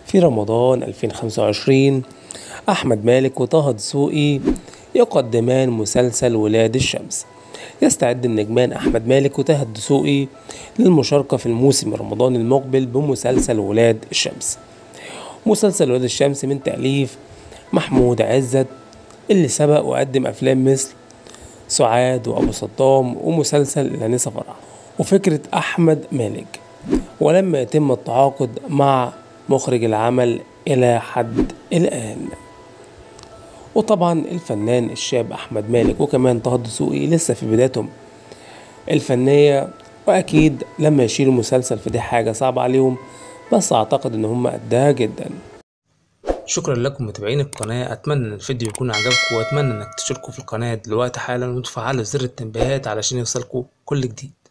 في رمضان 2025 أحمد مالك وطه دسوقي يقدمان مسلسل ولاد الشمس يستعد النجمان أحمد مالك وطه الدسوقي للمشاركة في الموسم الرمضاني المقبل بمسلسل ولاد الشمس مسلسل ولاد الشمس من تأليف محمود عزت اللي سبق وقدم أفلام مثل سعاد وأبو صدام ومسلسل الأنسة فرح وفكرة أحمد مالك ولما يتم التعاقد مع مخرج العمل إلى حد الآن وطبعا الفنان الشاب أحمد مالك وكمان طه الدسوقي لسه في بدايتهم الفنية وأكيد لما يشيلوا مسلسل فدي حاجة صعبة عليهم بس أعتقد إن هم قدها جدا شكرا لكم متابعين القناة أتمنى إن الفيديو يكون عجبكم وأتمنى إنك تشتركوا في القناة دلوقتي حالا وتفعلوا زر التنبيهات علشان يوصلكوا كل جديد